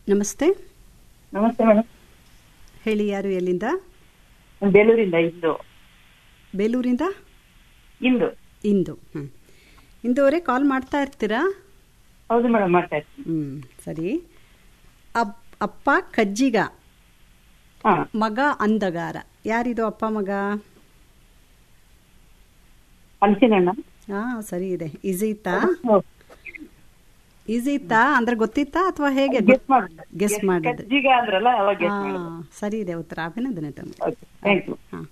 ನಮಸ್ತೆ ನಮಸ್ತೆ ಮೇಡಮ್ ಹೇಳಿ ಯಾರು ಎಲ್ಲಿಂದ ಬೇಲೂರಿಂದ ಇಂದು ಬೇಲೂರಿಂದ ಇಂದು ಇಂದು ಹ್ಞೂ ಇಂದು ಅವರೇ ಕಾಲ್ ಮಾಡ್ತಾ ಇರ್ತೀರಾ ಹೌದು ಮೇಡಮ್ ಮಾಡ್ತಾ ಇರ್ತೀನಿ ಹ್ಞೂ ಸರಿ ಅಪ್ ಅಪ್ಪ ಕಜ್ಜಿಗ ಹಾ ಮಗ ಅಂದಗಾರ ಯಾರಿದು ಅಪ್ಪ ಮಗ ಹಂಚಿನಣ್ಣ ಹಾಂ ಸರಿ ಇದೆ ಈಸಿ ಇತ್ತಾ ಈಸಿ ಇತ್ತಾ ಅಂದ್ರೆ ಗೊತ್ತಿತ್ತಾ ಅಥವಾ ಹೇಗೆ ಗೆಸ್ ಮಾಡಿದ್ರೆ ಗೆಸ್ ಮಾಡಿದ್ರೆ ಕಜ್ಜಿಗ ಅಂದ್ರಲ್ಲ ಅವಾಗ ಗೆಸ್ ಹಾ, ಮಾಡಿದ್ರೆ ಸರಿ ಇದೆ ಉತ್ತರ ಅಭಿನಂದನೆ ತಮ್ಮ ಓಕೆ ಥ್ಯಾಂಕ್ ಯು ಹಾಂ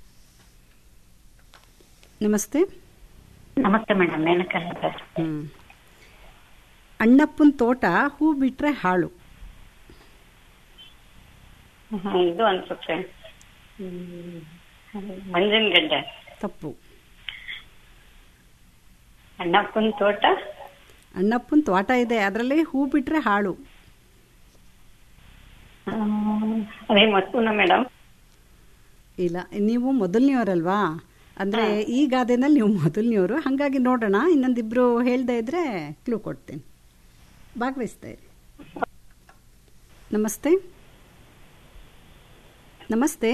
ನಮಸ್ತೆ ನಮಸ್ತೆ ಮೇಡಮ್ ಮೇನಕಾ ಅಂತ ಹ್ಞೂ ಅಣ್ಣಪ್ಪನ ತೋಟ ಹೂ ಬಿಟ್ರೆ ಹಾಳು ಹ್ಮ್, ಇದು ಅನ್ಸುತ್ತೆ ಹ್ಮ್, ಮಂಜಿನ ಗಡ್ಡೆ ತಪ್ಪು ಅಣ್ಣಪ್ಪನ ತೋಟ ಅಣ್ಣಪ್ಪನ ತೋಟ ಇದೆ ಅದರಲ್ಲಿ ಹೂ ಬಿಟ್ರೆ ಹಾಳು ಹ್ಮ್, ಅದೇ ಮತ್ತೂನ ಮೇಡಮ್ ಇಲ್ಲ ನೀವು ಮೊದಲನೆಯವರಲ್ವಾ ಅಂದರೆ ಈ ಗಾದೆನಲ್ಲಿ ನೀವು ಮೊದಲನೆಯವರು ಹಾಗಾಗಿ ನೋಡೋಣ ಇನ್ನೊಂದಿಬ್ರು ಹೇಳ್ದೆ ಇದ್ರೆ ಕ್ಲೂ ಕೊಡ್ತೀನಿ ಭಾಗವಹಿಸ್ತಾ ಇರಿ ನಮಸ್ತೆ ನಮಸ್ತೆ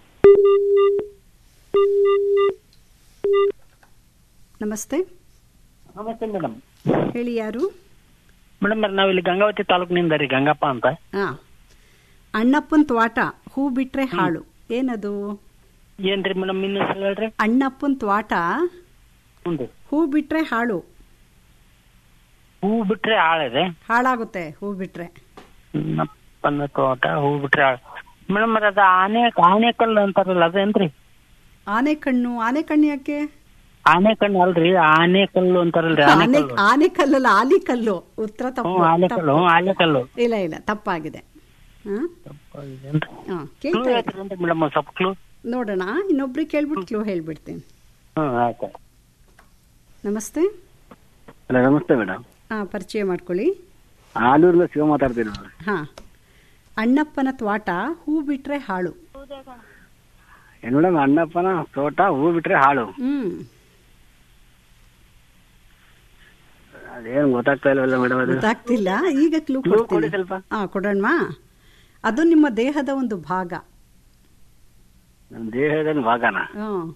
ನಮಸ್ತೆ ನಮಸ್ತೆ ಮೇಡಮ್ ಹೇಳಿ ಯಾರು ಮೇಡಮ್ ನಾವಿಲ್ಲಿ ಗಂಗಾವತಿ ತಾಲೂಕಿನಿಂದ ರೀ ಗಂಗಪ್ಪ ಅಂತ ಹಾ ಅಣ್ಣಪ್ಪನ ತ್ವಾಟ ಹೂ ಬಿಟ್ರೆ ಹಾಳು ಏನದು ಏನ್ರಿ ಮೇಡಮ್ ಇನ್ನು ಹೆಸರು ಹೇಳ್ರಿ ಅಣ್ಣಪ್ಪನ ತ್ವಾಟ ಹ್ಞೂ ಹೂ ಬಿಟ್ರೆ ಹಾಳು ಹೂ ಬಿಟ್ರೆ ಆಳಿದೆ ಹಾಳಾಗುತ್ತೆ ಹೂ ಬಿಟ್ರೆ ನಪ್ಪನ ತೋಟ ಹೂ ಬಿಟ್ರೆ ಆಳ ಮೇಡಮ್ మరి ಅದು ಆನೆ ಆನೆಕಲ್ಲು ಅಂತಾರಲ್ಲ ಅದೇನ್ರಿ ಆನೆ ಕಣ್ಣು ಆನೆ ಕಣ್ಣು ಯಾಕೆ ಆನೆಕಲ್ಲು ಅಲ್ರಿ ಆನೆಕಲ್ಲು ಅಂತಾರಲ್ರಿ ಆನೆ ಆನೆಕಲ್ಲು ಆನೆ ಕಲ್ಲಲ್ಲ ಆಲಿ ಕಲ್ಲು ಉತ್ತರ ಹ್ಞೂ ತಪ್ಪು ಆನೆಕಲ್ಲು ಹ್ಞೂ ಆನೆಕಲ್ಲು ತಪ್ಪು. ಇಲ್ಲ ಇಲ್ಲ ತಪ್ಪಾಗಿದೆ ಹಾ ತಪ್ಪಾಗಿದೇನ್ರಿ ಹಾ ಕ್ಲೂ ಕೇಳ್ತಾ ಇರಿ. ಹೇಳ್ತೀರೇನ್ರಿ ಮೇಡಮ್ ಒಂದು ಸ್ವಲ್ಪ ಕ್ಲೂ ನೋಡೋಣ ಇನ್ನೊಬ್ರಿಗೆ ಕೇಳ್ಬಿಟ್ಟು ಕ್ಲೂ ಹೇಳ್ಬಿಡ್ತೀನಿ ಹ್ಞೂ ಆಯ್ತು ನಮಸ್ತೆ ಹಲೋ ನಮಸ್ತೆ ಮೇಡಮ್ ಹಾ ಪರಿಚಯ ಮಾಡ್ಕೊಳ್ಳಿ ಆಲೂರಿಂದ ಶಿವ ಮಾತಾಡ್ತೀನಿ ಮೇಡಮ್ ಹಾ ಅಣ್ಣಪ್ಪನ ತ್ವಾಟ ಹೂ ಬಿಟ್ರೆ ಹಾಳು ಏನ್ ಮೇಡಮ್ ಅಣ್ಣಪ್ಪನ ತೋಟ ಹೂ ಬಿಟ್ರೆ ಹಾಳು ಹ್ಮ್ ಅದೇನು ಗೊತ್ತಾಗ್ತಾ ಇಲ್ವಲ್ಲ ಮೇಡಮ್ ಅದು ಗೊತ್ತಾಗ್ತಿಲ್ಲ ಈಗ ಕ್ಲೂ Clue ಕೊಡಿ ಕೊಡ್ತೀನಿ ಸ್ವಲ್ಪ. ಹಾ ಕೊಡೋಣವಾ ಅದು ನಿಮ್ಮ ದೇಹದ ಒಂದು ಭಾಗ ನಮ್ಮ ದೇಹದ ಭಾಗನ ಹ್ಮ್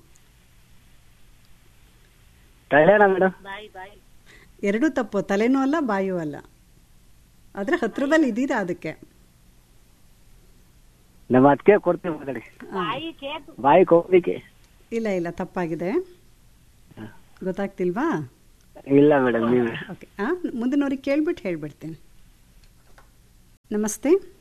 ತಲೆನಾ ಮೇಡಮ್ ಎರಡೂ ತಪ್ಪು ತಲೆನೂ ಅಲ್ಲ ಬಾಯೂ ಅಲ್ಲ ಆದ್ರೆ ಹತ್ರದಲ್ಲಿ ಇದ್ದೀರಾ ಅದಕ್ಕೆ ನಮ್ಮ ಅದಕ್ಕೆ ಕೊಡ್ತೀವಿ ಮಾತಾಡಿ ಹಾ. ಬಾಯಿ ಕೋದಿಕೆ ಇಲ್ಲ ಇಲ್ಲ ತಪ್ಪಾಗಿದೆ ಗೊತ್ತಾಗ್ತಿಲ್ವಾ ಇಲ್ಲ ಮೇಡಮ್ ನೀವೇ ಓಕೆ ಆ ಮುಂದಿನವ್ರಿಗೆ ಕೇಳ್ಬಿಟ್ಟು ಹೇಳ್ಬಿಡ್ತೀನಿ ನಮಸ್ತೆ